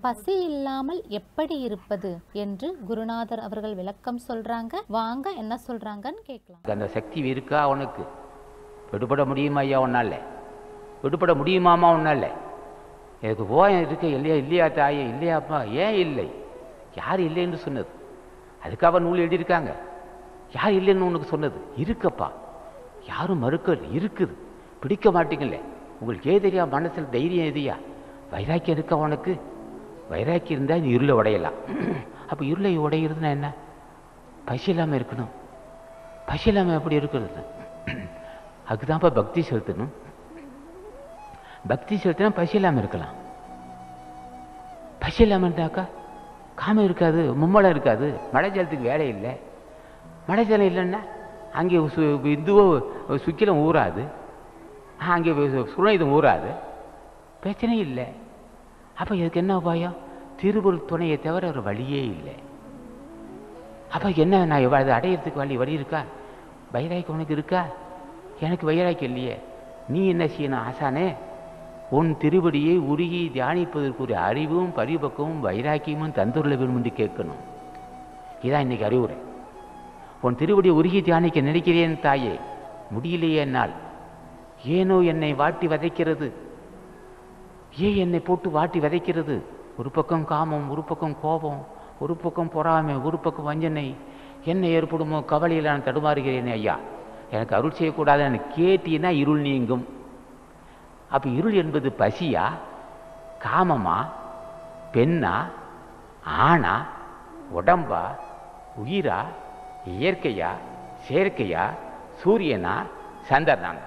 பசி இல்லாமல் எப்படி இருப்பது என்று குருநாதர் அவர்கள் விளக்கம் சொல்றாங்க வாங்க என்ன சொல்றாங்கன்னு கேட்கலாம் அந்த சக்தி இருக்கா உனக்கு விடுபட முடியுமா ஐயா உன்னால விடுபட முடியுமாமா உன்னால எனக்கு போயம் இருக்க இல்லையா இல்லையா தாயே இல்லையாப்பா ஏன் இல்லை யார் இல்லைன்னு சொன்னது அதுக்காக நூல் எழுதியிருக்காங்க யார் இல்லைன்னு உனக்கு சொன்னது இருக்கப்பா யாரும் மறுக்க இருக்குது பிடிக்க மாட்டீங்களே உங்களுக்கு ஏ தெரியா மனசில் தைரியம் எதையா வைராக்கியம் இருக்கா உனக்கு வைராக்கியம் இருந்தால் இந்த இருளை உடையலாம் அப்போ இருளை உடையிறதுன்னா என்ன பசி இல்லாமல் இருக்கணும் பசி இல்லாமல் எப்படி இருக்கிறது அதுக்குதான்ப்பா பக்தி செலுத்தணும் பக்தி செலுத்தினா பசி இல்லாமல் இருக்கலாம் பசி இல்லாமல் இருந்தாக்கா காமம் இருக்காது மும்மலம் இருக்காது மழை ஜலத்துக்கு வேலை இல்லை மழை ஜலம் இல்லைன்னா அங்கே சு இதுவோ சுக்கிலம் ஊறாது அங்கே சுழனிதம் ஊறாது பிரச்சனை இல்லை அப்போ இதுக்கு என்ன உபாயம் திருவருள் துணையை தவிர ஒரு வழியே இல்லை அப்போ என்ன நான் எவ்வளவு அதை அடையிறதுக்கு வழி வழி இருக்கா வைராய்க்கு உனக்கு இருக்கா எனக்கு வைராய்க்கு இல்லையே நீ என்ன செய்யணும் ஆசானே உன் திருவடியை உருகி தியானிப்பதற்குரிய அறிவும் பரிபக்கமும் வைராக்கியமும் தந்துள்ள வேணும் என்று கேட்கணும் இதான் இன்னைக்கு அறிவுரை உன் திருவடியை உருகி தியானிக்க நினைக்கிறேன் தாயே முடியலையே என்னால் ஏனோ என்னை வாட்டி வதைக்கிறது ஏன் என்னை போட்டு வாட்டி வதைக்கிறது ஒரு பக்கம் காமம் ஒரு பக்கம் கோபம் ஒரு பக்கம் பொறாமை ஒரு பக்கம் வஞ்சனை என்ன ஏற்படுமோ கவலையில் நான் தடுமாறுகிறேனே ஐயா எனக்கு அருள் செய்யக்கூடாது எனக்கு கேட்டீன்னா இருள் நீங்கும் அப்போ இருள் என்பது பசியா காமமா பெண்ணா ஆணா உடம்பா உயிரா இயற்கையா செயற்கையா சூரியனா சந்திரனாங்க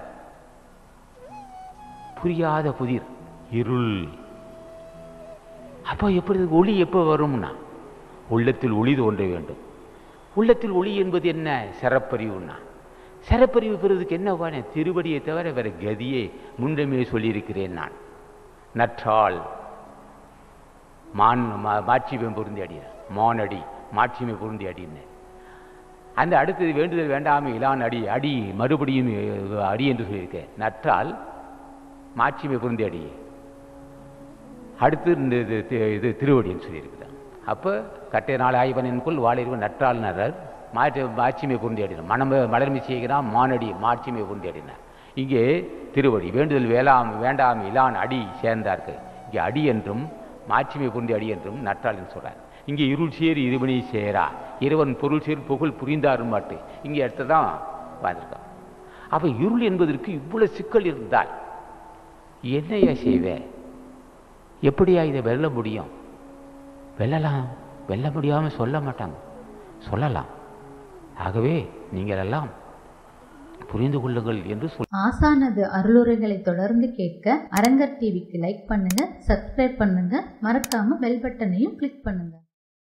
புரியாத புதிர் இருள் அப்போ எப்படி ஒளி எப்போ வரும்னா உள்ளத்தில் ஒளி தோன்ற வேண்டும் உள்ளத்தில் ஒளி என்பது என்ன சிறப்பறிவுன்னா சிறப்பறிவு பெறுவதற்கு என்ன உபாய திருவடியை தவிர வேற கதியே முன்னமே சொல்லியிருக்கிறேன் நான் நற்றால் மான் மா- மாட்சிமை பொருந்தி அடினார் மானடி மாட்சிமை பொருந்தி அடினேன் அந்த அடுத்தது வேண்டுதல் வேண்டாமை இலான் அடி அடி மறுபடியும் அஹ், அடி என்று சொல்லியிருக்கேன் நற்றால் மாட்சிமை பொருந்தி அடி அடுத்து இந்த இது தி- இது திருவடின்னு சொல்லியிருக்கிறான் அப்போ கட்டை நாள் ஆய்வனின்குள் வாழிருவன் நற்றால் நரர் மாற்றி மாட்சிமை பொருந்தி அடினார் மனம் மலர்மை செய்கிறான் மானடி மாட்சிமை பொருந்தி அடினார் இங்கே திருவடி வேண்டுதல் வேளாம் வேண்டாம் இலான் அடி சேர்ந்தார்கள் இங்கே அடி என்றும் மாட்சிமை பொருந்தி அடி என்றும் நற்றால் என்று சொல்றார் இங்கே இருள் சேர் இருவினை சேரா இறைவன் பொருள் சேர் புகழ் புரிந்தாரும் மாட்டு இங்கே அடுத்து தான் வாழ்ந்திருக்கான் அப்போ இருள் என்பதற்கு இவ்வளவு சிக்கல் இருந்தால் என்னையா செய்வேன் எப்படியா இதை வெல்ல முடியும் வெல்லலாம் வெல்ல முடியாமல் சொல்ல மாட்டாங்க சொல்லலாம் ஆகவே நீங்கள் எல்லாம் புரிந்து கொள்ளுங்கள் என்று சொல் ஆசானது அருளுரைகளை தொடர்ந்து கேட்க அரங்கர் டிவிக்கு லைக் பண்ணுங்க சப்ஸ்கிரைப் பண்ணுங்க மறக்காம பெல் பட்டனையும் கிளிக் பண்ணுங்க